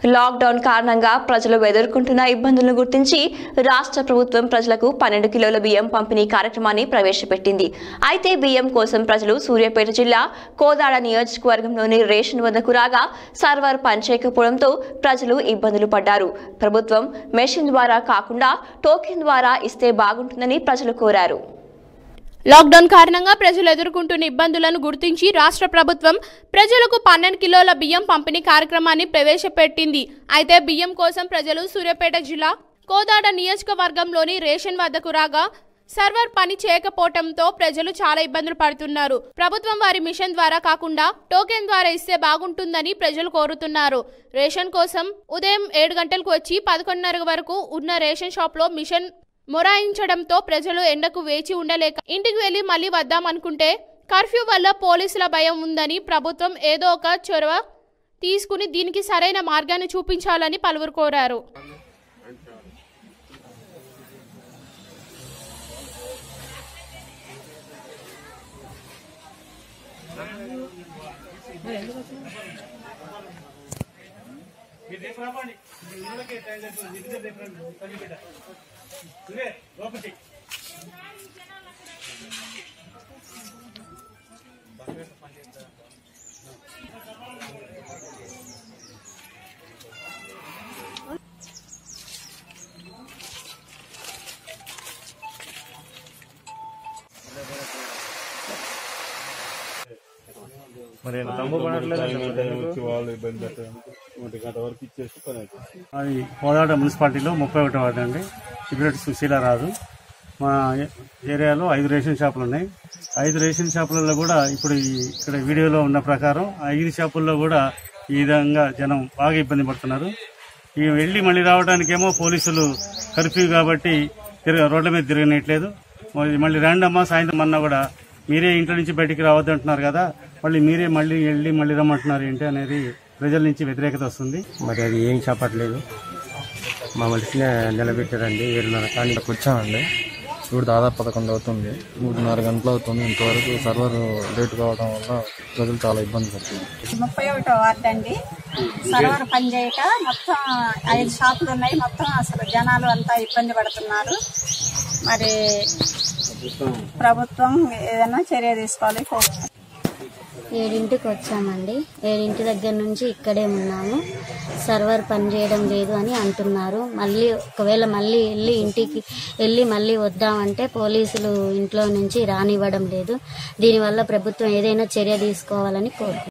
lockdown కారణంగా ప్రజలు ఎదుర్కొంటున్న ఇబ్బందులను గుర్తించి రాష్ట్ర ప్రభుత్వం ప్రజలకు పన్నెండు కిలోల బియ్యం పంపిణీ కార్యక్రమాన్ని ప్రవేశపెట్టింది అయితే బియ్యం కోసం ప్రజలు సూర్యాపేట జిల్లా కోదాడ నియోజకవర్గంలోని రేషన్ వద్దకు రాగా సర్వర్ పనిచేయకపోవడంతో ప్రజలు ఇబ్బందులు పడ్డారు ప్రభుత్వం మెషిన్ ద్వారా కాకుండా టోకెన్ ద్వారా ఇస్తే బాగుంటుందని ప్రజలు కోరారు లాక్డౌన్ కారణంగా ప్రజలు ఎదుర్కొంటున్న ఇబ్బందులను గుర్తించి రాష్ట్ర ప్రభుత్వం ప్రజలకు పన్నెండు కిలోల బియ్యం పంపిణీ కార్యక్రమాన్ని ప్రవేశపెట్టింది అయితే బియ్యం కోసం ప్రజలు సూర్యాపేట జిల్లా కోదాడ నియోజకవర్గంలోని రేషన్ వద్దకు రాగా సర్వర్ పని చేయకపోవడంతో ప్రజలు చాలా ఇబ్బందులు పడుతున్నారు ప్రభుత్వం వారి మిషన్ ద్వారా కాకుండా టోకెన్ ద్వారా ఇస్తే బాగుంటుందని ప్రజలు కోరుతున్నారు రేషన్ కోసం ఉదయం ఏడు గంటలకు వచ్చి పదకొండున్నర వరకు ఉన్న రేషన్ షాప్లో మిషన్ మొరాయించడంతో ప్రజలు ఎండకు వేచి ఉండలేక ఇంటికి వెళ్లి మళ్ళీ వద్దామనుకుంటే కర్ఫ్యూ వల్ల పోలీసుల భయం ఉందని ప్రభుత్వం ఏదో ఒక చొరవ తీసుకుని దీనికి సరైన మార్గాన్ని చూపించాలని పలువురు కోరారు మరి ఆయన తమ్ము పడట్లేదు వచ్చి వాళ్ళు ఇబ్బంది పెట్టారు ఒంటి గంట వరకు ఇచ్చేసి పని అయిపోయింది అది కోదాడ మున్సిపాలిటీలో ముప్పై ఒకటో వార్డు అండి సిగరెట్ సుశీల రాదు మా ఏ- ఏరియాలో ఐదు రేషన్ షాపులు ఉన్నాయి ఐదు రేషన్ షాపులలో కూడా ఇప్పుడు ఈ ఇక్కడ వీడియోలో ఉన్న ప్రకారం ఆ ఐదు షాపుల్లో కూడా ఈ విధంగా జనం బాగా ఇబ్బంది పడుతున్నారు ఈ వెళ్ళి మళ్ళీ రావడానికేమో పోలీసులు కర్ఫ్యూ కాబట్టి తిరగ రోడ్ల మీద తిరగనట్లేదు మరి మళ్ళీ రండమ్మా సాయంత్రం అన్నా కూడా మీరే ఇంట్లో నుంచి బయటికి రావద్దు అంటున్నారు కదా మళ్ళీ మీరే మళ్ళీ వెళ్ళి మళ్ళీ రమ్మంటున్నారు ఏంటి అనేది ప్రజల నుంచి వ్యతిరేకత వస్తుంది మరి అది ఏం చెప్పట్లేదు మమ్మల్ని నిలబెట్టారండి ఏడున్నర కానీ ఇక్కడికి వచ్చామండి ఇప్పుడు దాదాపు పదకొండు అవుతుంది మూడున్నర గంటలు అవుతుంది ఇంతవరకు సర్వర్ లేట్ కావడం వల్ల ప్రజలు చాలా ఇబ్బంది పడుతుంది ముప్పై ఒకటో వార్డు అండి సర్వర్ పనిచేయక మొత్తం ఐదు షాపులు ఉన్నాయి మొత్తం అసలు జనాలు అంతా ఇబ్బంది పడుతున్నారు మరి ప్రభుత్వం ఏదైనా చర్య తీసుకోవాలి కోరుతున్నాం ఏడింటికి వచ్చామండి ఏడింటి దగ్గర నుంచి ఇక్కడే ఉన్నాము సర్వర్ పనిచేయడం లేదు అని అంటున్నారు మళ్ళీ ఒకవేళ మళ్ళీ వెళ్ళి ఇంటికి వెళ్ళి మళ్ళీ వద్దామంటే పోలీసులు ఇంట్లో నుంచి రానివ్వడం లేదు దీనివల్ల ప్రభుత్వం ఏదైనా చర్య తీసుకోవాలని కోరుకుంటున్నాను